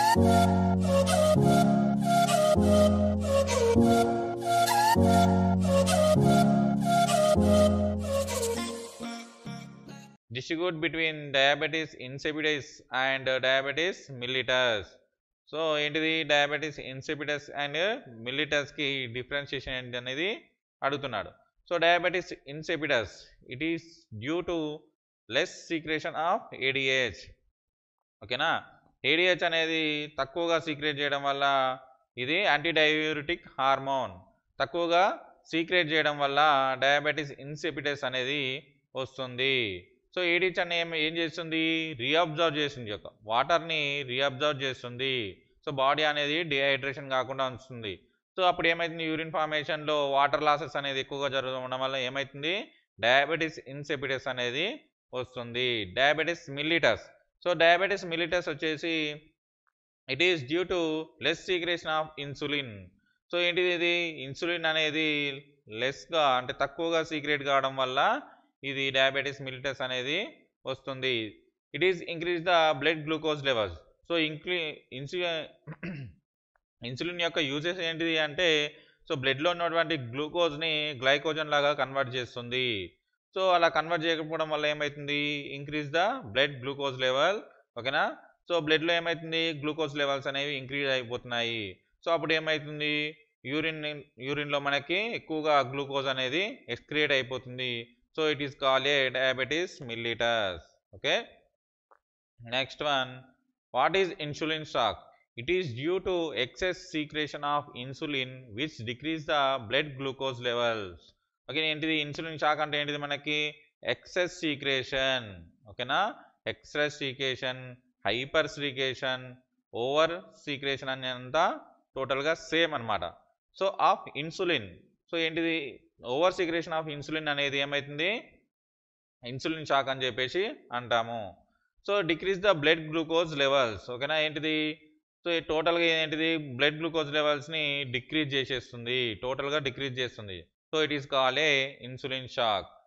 distribute between diabetes insipidus and diabetes mellitus so ఏంటిది diabetes insipidus and మిల్లిటస్కి differentiation ఏంటి అనేది అడుగుతున్నాడు so diabetes insipidus it is due to less secretion of ADH ఓకేనా ADH అనేది తక్కువగా సీక్రెట్ చేయడం వల్ల ఇది యాంటీడయాబెటిక్ హార్మోన్ తక్కువగా సీక్రెట్ చేయడం వల్ల డయాబెటీస్ ఇన్సిపిటస్ అనేది వస్తుంది సో ఏడిహెచ్ అనే ఏం ఏం చేస్తుంది రీఅబ్జర్వ్ చేస్తుంది యొక్క వాటర్ని రీఅబ్జర్వ్ చేస్తుంది సో బాడీ అనేది డిహైడ్రేషన్ కాకుండా ఉంచుతుంది సో అప్పుడు ఏమవుతుంది యూరిన్ ఫార్మేషన్లో వాటర్ లాసెస్ అనేది ఎక్కువగా జరగడం వల్ల ఏమవుతుంది డయాబెటీస్ ఇన్సిపిటస్ అనేది వస్తుంది diabetes mellitus so diabetes mellitus వచ్చేసి it is due to less secretion of insulin so ఏంటిది ఇది ఇన్సులిన్ అనేది లెస్గా అంటే తక్కువగా సీక్రెట్ కావడం వల్ల ఇది డయాబెటీస్ మిలిటస్ అనేది వస్తుంది it is increase the blood glucose levels so ఇంక్లీ ఇన్సు ఇన్సులిన్ యొక్క యూజెస్ ఏంటిది అంటే సో బ్లడ్లో ఉన్నటువంటి గ్లూకోజ్ని గ్లైకోజన్ లాగా కన్వర్ట్ చేస్తుంది సో అలా కన్వర్ట్ చేయకపోవడం వల్ల ఏమవుతుంది increase the blood glucose level ఓకేనా సో బ్లడ్లో ఏమవుతుంది గ్లూకోజ్ లెవెల్స్ అనేవి ఇంక్రీజ్ అయిపోతున్నాయి సో అప్పుడు ఏమవుతుంది యూరిన్ యూరిన్లో మనకి ఎక్కువగా గ్లూకోజ్ అనేది ఎక్స్క్రియేట్ అయిపోతుంది so it is call a diabetes mellitus okay next one what is insulin shock it is due to excess secretion of insulin which decrease the blood glucose levels okay ఏంటిది insulin shock అంటే ఏంటిది మనకి excess secretion ఓకేనా excess secretion hyper secretion over secretion అని అంతా టోటల్గా same అనమాట so of insulin so ఏంటిది ఓవర్ సీక్రేషన్ ఆఫ్ ఇన్సులిన్ అనేది ఏమవుతుంది ఇన్సులిన్ షాక్ అని చెప్పేసి అంటాము so decrease the blood glucose levels ఓకేనా ఏంటిది సో టోటల్గా ఏంటిది బ్లడ్ గ్లూకోజ్ లెవెల్స్ని డిక్రీజ్ చేసేస్తుంది టోటల్గా డిక్రీజ్ చేస్తుంది so it is call a insulin shock